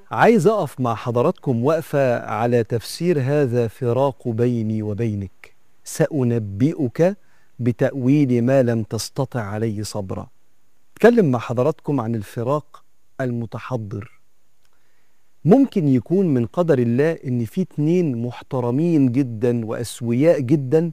عايز أقف مع حضراتكم وقفة على تفسير هذا فراق بيني وبينك سأنبئك بتأويل ما لم تستطع عليه صبرا اتكلم مع حضراتكم عن الفراق المتحضر ممكن يكون من قدر الله ان في اتنين محترمين جدا واسوياء جدا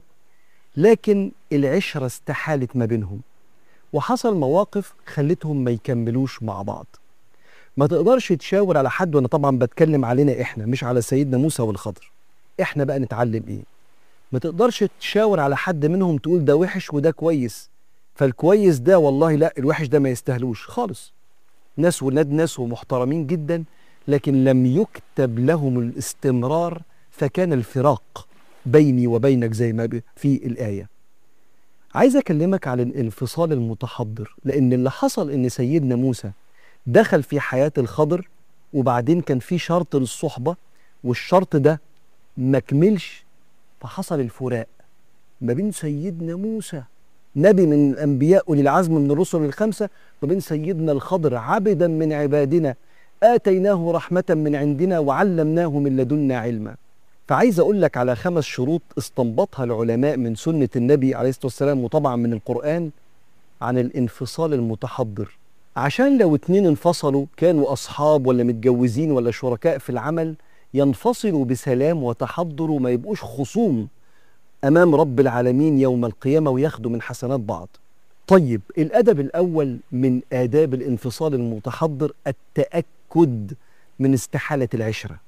لكن العشرة استحالت ما بينهم وحصل مواقف خلتهم ما يكملوش مع بعض ما تقدرش تشاور على حد وانا طبعا بتكلم علينا احنا مش على سيدنا موسى والخضر احنا بقى نتعلم ايه ما تقدرش تشاور على حد منهم تقول ده وحش وده كويس فالكويس ده والله لا الوحش ده ما يستاهلوش خالص ناس ولاد ناس ومحترمين جدا لكن لم يكتب لهم الاستمرار فكان الفراق بيني وبينك زي ما ب- في الآية عايز أكلمك على الانفصال المتحضر لأن اللي حصل إن سيدنا موسى دخل في حياة الخضر وبعدين كان في شرط للصحبة والشرط ده ما كملش فحصل الفراق ما بين سيدنا موسى نبي من الأنبياء أولي العزم من الرسل الخمسة وبين سيدنا الخضر عبدا من عبادنا آتيناه رحمة من عندنا وعلمناه من لدنا علما فعايز أقول لك على خمس شروط استنبطها العلماء من سنة النبي عليه الصلاة والسلام وطبعا من القرآن عن الانفصال المتحضر عشان لو اتنين انفصلوا كانوا أصحاب ولا متجوزين ولا شركاء في العمل ينفصلوا بسلام وتحضر وما يبقوش خصوم أمام رب العالمين يوم القيامة وياخدوا من حسنات بعض طيب الأدب الأول من آداب الانفصال المتحضر التأكد من استحالة العشرة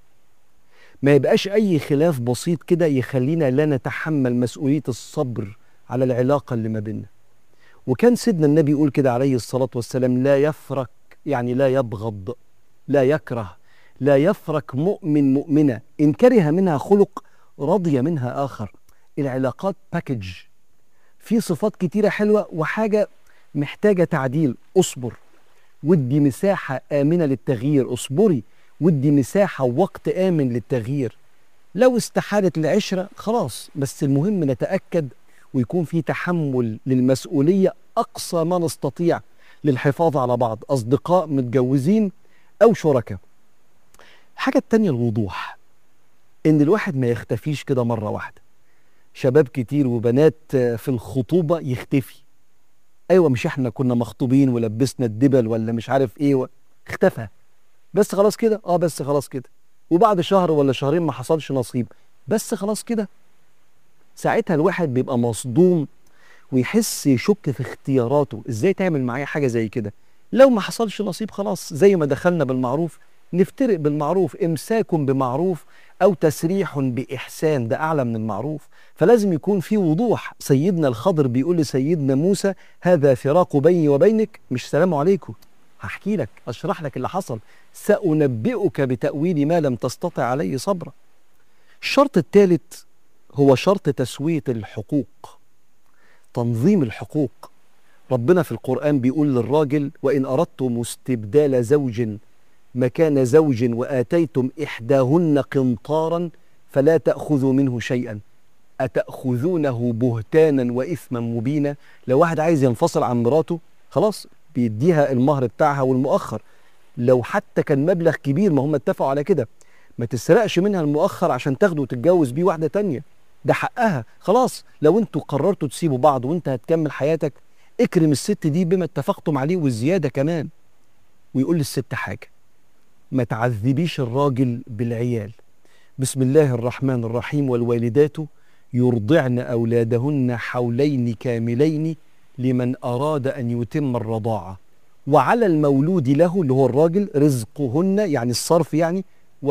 ما يبقاش أي خلاف بسيط كده يخلينا لا نتحمل مسؤولية الصبر على العلاقة اللي ما بيننا وكان سيدنا النبي يقول كده عليه الصلاة والسلام لا يفرك يعني لا يبغض لا يكره لا يفرك مؤمن مؤمنة إن كره منها خلق رضي منها آخر العلاقات باكج في صفات كتيرة حلوة وحاجة محتاجة تعديل اصبر ودي مساحة آمنة للتغيير اصبري ودي مساحة ووقت آمن للتغيير لو استحالت العشرة خلاص بس المهم نتأكد ويكون في تحمل للمسؤولية أقصى ما نستطيع للحفاظ على بعض أصدقاء متجوزين أو شركاء الحاجة التانية الوضوح إن الواحد ما يختفيش كده مرة واحدة شباب كتير وبنات في الخطوبة يختفي أيوة مش إحنا كنا مخطوبين ولبسنا الدبل ولا مش عارف إيه و... اختفى بس خلاص كده اه بس خلاص كده وبعد شهر ولا شهرين ما حصلش نصيب بس خلاص كده ساعتها الواحد بيبقى مصدوم ويحس يشك في اختياراته ازاي تعمل معايا حاجه زي كده لو ما حصلش نصيب خلاص زي ما دخلنا بالمعروف نفترق بالمعروف امساك بمعروف او تسريح باحسان ده اعلى من المعروف فلازم يكون في وضوح سيدنا الخضر بيقول لسيدنا موسى هذا فراق بيني وبينك مش سلام عليكم هحكي لك اشرح لك اللي حصل سانبئك بتاويل ما لم تستطع عليه صبرا الشرط الثالث هو شرط تسويه الحقوق تنظيم الحقوق ربنا في القران بيقول للراجل وان اردتم استبدال زوج مكان زوج واتيتم احداهن قنطارا فلا تاخذوا منه شيئا اتاخذونه بهتانا واثما مبينا لو واحد عايز ينفصل عن مراته خلاص بيديها المهر بتاعها والمؤخر لو حتى كان مبلغ كبير ما هم اتفقوا على كده ما تسرقش منها المؤخر عشان تاخده وتتجوز بيه واحده تانية ده حقها خلاص لو انتوا قررتوا تسيبوا بعض وانت هتكمل حياتك اكرم الست دي بما اتفقتم عليه والزياده كمان ويقول للست حاجه ما تعذبيش الراجل بالعيال بسم الله الرحمن الرحيم والوالدات يرضعن اولادهن حولين كاملين لمن اراد ان يتم الرضاعه وعلى المولود له اللي هو الراجل رزقهن يعني الصرف يعني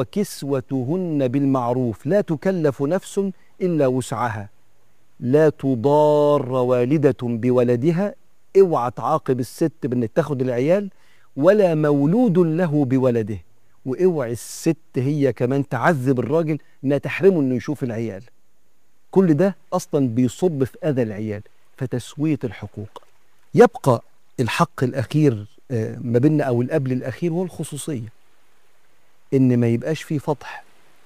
وكسوتهن بالمعروف لا تكلف نفس الا وسعها لا تضار والده بولدها اوعى تعاقب الست بانك تاخد العيال ولا مولود له بولده واوعي الست هي كمان تعذب الراجل انها تحرمه انه يشوف العيال كل ده اصلا بيصب في اذى العيال فتسويه الحقوق يبقى الحق الاخير آه، ما بيننا او القبل الاخير هو الخصوصيه ان ما يبقاش فيه فضح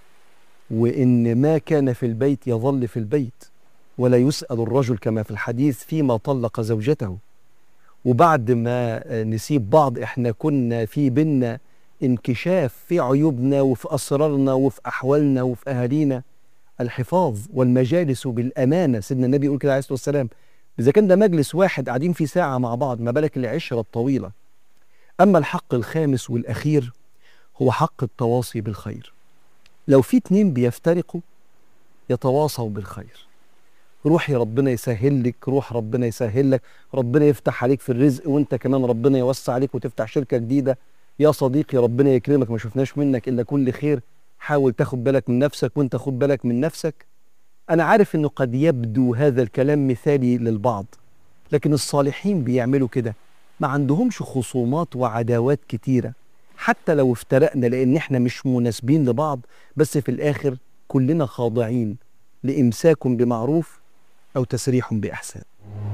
وان ما كان في البيت يظل في البيت ولا يسال الرجل كما في الحديث فيما طلق زوجته وبعد ما آه، نسيب بعض احنا كنا في بينا انكشاف في عيوبنا وفي أسرارنا وفي أحوالنا وفي أهالينا الحفاظ والمجالس بالأمانة سيدنا النبي يقول كده عليه الصلاة والسلام إذا كان ده مجلس واحد قاعدين فيه ساعة مع بعض ما بالك العشرة الطويلة أما الحق الخامس والأخير هو حق التواصي بالخير لو في اتنين بيفترقوا يتواصوا بالخير روحي ربنا يسهل لك روح ربنا يسهل لك ربنا يفتح عليك في الرزق وانت كمان ربنا يوسع عليك وتفتح شركة جديدة يا صديقي ربنا يكرمك ما شفناش منك إلا كل خير حاول تاخد بالك من نفسك وانت خد بالك من نفسك أنا عارف إنه قد يبدو هذا الكلام مثالي للبعض لكن الصالحين بيعملوا كده ما عندهمش خصومات وعداوات كتيرة حتى لو افترقنا لأن احنا مش مناسبين لبعض بس في الآخر كلنا خاضعين لإمساك بمعروف أو تسريح بإحسان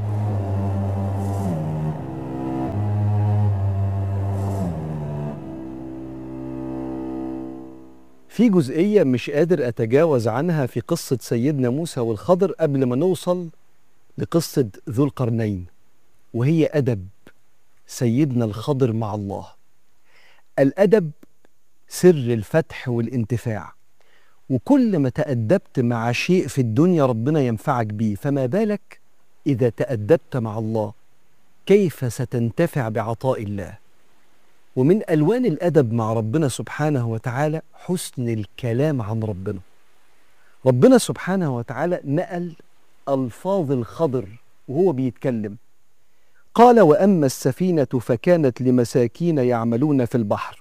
في جزئية مش قادر أتجاوز عنها في قصة سيدنا موسى والخضر قبل ما نوصل لقصة ذو القرنين وهي أدب سيدنا الخضر مع الله الأدب سر الفتح والانتفاع وكل ما تأدبت مع شيء في الدنيا ربنا ينفعك بيه فما بالك إذا تأدبت مع الله كيف ستنتفع بعطاء الله ومن ألوان الأدب مع ربنا سبحانه وتعالى حسن الكلام عن ربنا ربنا سبحانه وتعالى نقل ألفاظ الخضر وهو بيتكلم قال وأما السفينة فكانت لمساكين يعملون في البحر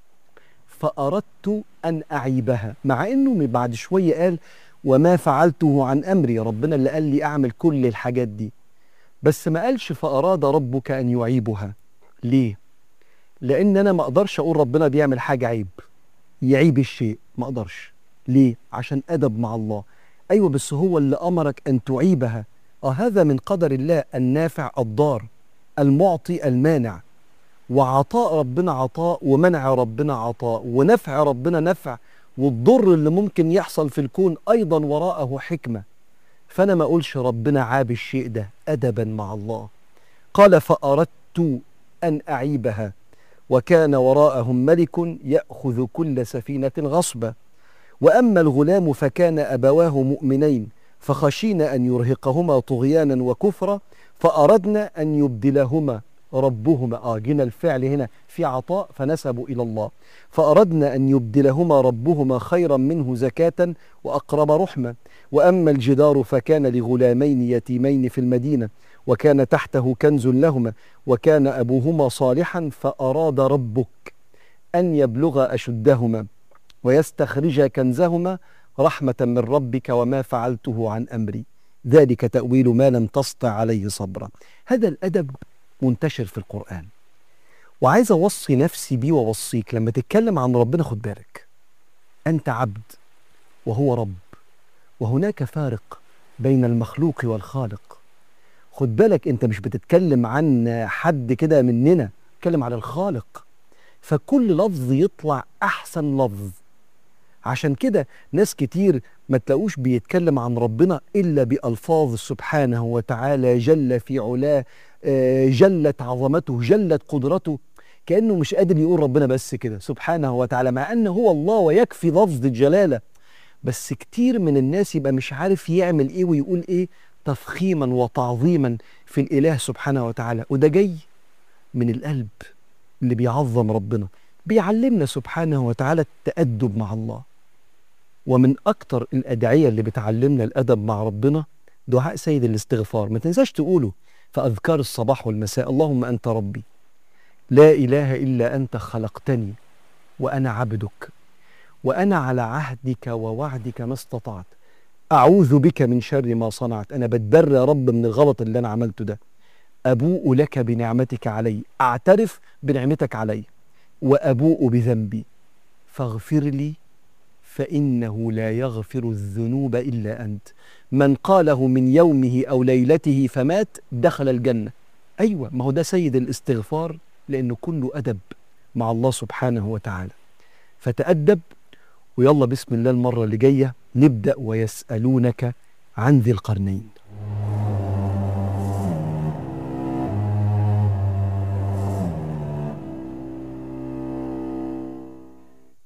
فأردت أن أعيبها مع أنه بعد شوية قال وما فعلته عن أمري ربنا اللي قال لي أعمل كل الحاجات دي بس ما قالش فأراد ربك أن يعيبها ليه؟ لأن أنا ما أقدرش أقول ربنا بيعمل حاجة عيب يعيب الشيء ما أقدرش ليه؟ عشان أدب مع الله أيوة بس هو اللي أمرك أن تعيبها آه هذا من قدر الله النافع الضار المعطي المانع وعطاء ربنا عطاء ومنع ربنا عطاء ونفع ربنا نفع والضر اللي ممكن يحصل في الكون أيضا وراءه حكمة فأنا ما أقولش ربنا عاب الشيء ده أدبا مع الله قال فأردت أن أعيبها وكان وراءهم ملك يأخذ كل سفينة غصبا وأما الغلام فكان أبواه مؤمنين فخشينا أن يرهقهما طغيانا وكفرا فأردنا أن يبدلهما ربهما آه جينا الفعل هنا في عطاء فنسبوا إلى الله فأردنا أن يبدلهما ربهما خيرا منه زكاة وأقرب رحمة وأما الجدار فكان لغلامين يتيمين في المدينة وكان تحته كنز لهما وكان أبوهما صالحا فأراد ربك أن يبلغ أشدهما ويستخرج كنزهما رحمة من ربك وما فعلته عن أمري ذلك تأويل ما لم تسطع عليه صبرا هذا الأدب منتشر في القرآن وعايز أوصي نفسي بيه وأوصيك لما تتكلم عن ربنا خد بالك أنت عبد وهو رب وهناك فارق بين المخلوق والخالق خد بالك أنت مش بتتكلم عن حد كده مننا تتكلم على الخالق فكل لفظ يطلع أحسن لفظ عشان كده ناس كتير ما تلاقوش بيتكلم عن ربنا إلا بألفاظ سبحانه وتعالى جل في علاه جلت عظمته جلت قدرته كأنه مش قادر يقول ربنا بس كده سبحانه وتعالى مع أنه هو الله ويكفي لفظ الجلالة بس كتير من الناس يبقى مش عارف يعمل إيه ويقول إيه تفخيما وتعظيما في الإله سبحانه وتعالى وده جاي من القلب اللي بيعظم ربنا بيعلمنا سبحانه وتعالى التأدب مع الله ومن أكتر الأدعية اللي بتعلمنا الأدب مع ربنا دعاء سيد الاستغفار ما تنساش تقوله فأذكار الصباح والمساء اللهم أنت ربي لا إله إلا أنت خلقتني وأنا عبدك وأنا على عهدك ووعدك ما استطعت أعوذ بك من شر ما صنعت أنا بتبرى يا رب من الغلط اللي أنا عملته ده أبوء لك بنعمتك علي أعترف بنعمتك علي وأبوء بذنبي فاغفر لي فإنه لا يغفر الذنوب إلا أنت من قاله من يومه أو ليلته فمات دخل الجنة أيوة ما هو ده سيد الاستغفار لأنه كله أدب مع الله سبحانه وتعالى فتأدب ويلا بسم الله المرة اللي جاية نبدأ ويسألونك عن ذي القرنين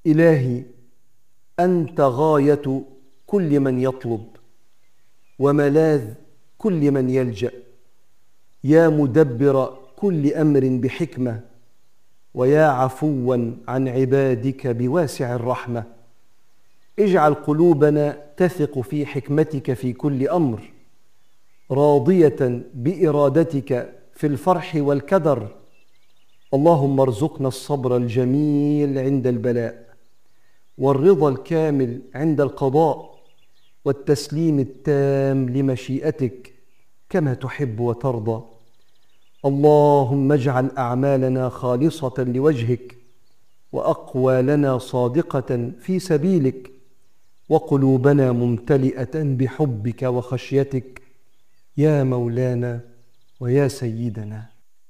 إلهي أنت غاية كل من يطلب وملاذ كل من يلجأ يا مدبر كل أمر بحكمة ويا عفوا عن عبادك بواسع الرحمة اجعل قلوبنا تثق في حكمتك في كل أمر راضية بإرادتك في الفرح والكدر اللهم ارزقنا الصبر الجميل عند البلاء والرضا الكامل عند القضاء والتسليم التام لمشيئتك كما تحب وترضى اللهم اجعل اعمالنا خالصه لوجهك واقوالنا صادقه في سبيلك وقلوبنا ممتلئه بحبك وخشيتك يا مولانا ويا سيدنا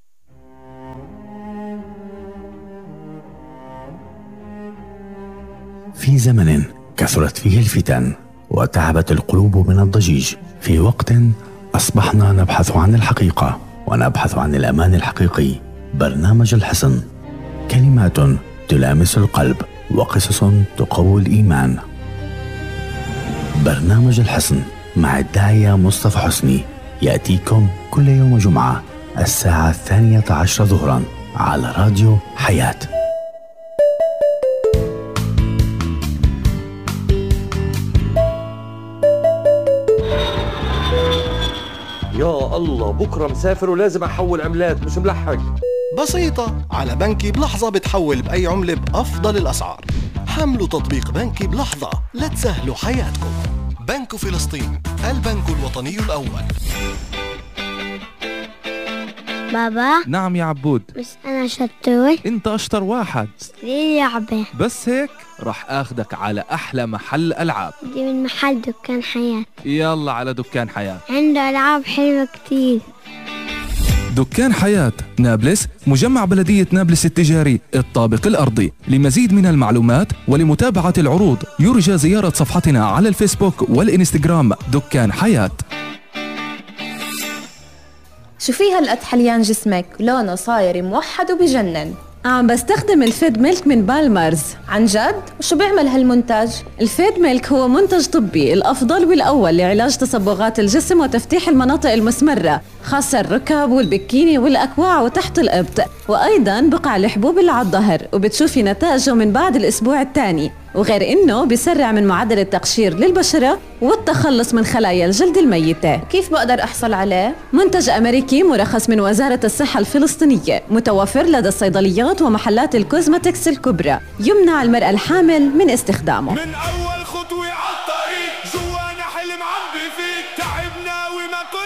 في زمن كثرت فيه الفتن وتعبت القلوب من الضجيج في وقت اصبحنا نبحث عن الحقيقه ونبحث عن الامان الحقيقي برنامج الحصن كلمات تلامس القلب وقصص تقوي الايمان برنامج الحصن مع الداعيه مصطفى حسني ياتيكم كل يوم جمعه الساعه الثانيه عشر ظهرا على راديو حياه يا الله بكره مسافر ولازم احول عملات مش ملحق بسيطة على بنكي بلحظة بتحول بأي عملة بأفضل الأسعار حملوا تطبيق بنكي بلحظة لتسهلوا حياتكم بنك فلسطين البنك الوطني الأول بابا نعم يا عبود بس أنا شطور انت اشطر واحد ليه لعبة بس هيك رح اخدك على احلى محل العاب دي من محل دكان حياة يلا على دكان حياة عنده ألعاب حلوة كتير دكان حياة نابلس مجمع بلدية نابلس التجاري الطابق الأرضي لمزيد من المعلومات ولمتابعة العروض يرجى زيارة صفحتنا على الفيسبوك والإنستغرام دكان حياة شو في هالقد حليان جسمك لونه صاير موحد وبجنن عم بستخدم الفيد ميلك من بالمرز عن جد وشو بيعمل هالمنتج الفيد ميلك هو منتج طبي الأفضل والأول لعلاج تصبغات الجسم وتفتيح المناطق المسمرة خاصة الركب والبكيني والأكواع وتحت الإبط وأيضا بقع الحبوب اللي على الظهر وبتشوفي نتائجه من بعد الأسبوع الثاني وغير انه بيسرع من معدل التقشير للبشرة والتخلص من خلايا الجلد الميتة كيف بقدر أحصل عليه؟ منتج أمريكي مرخص من وزارة الصحة الفلسطينية متوفر لدى الصيدليات ومحلات الكوزماتكس الكبرى يمنع المرأة الحامل من استخدامه من اول خطوه عالطريق جوانا حلم عم بفيك تعبنا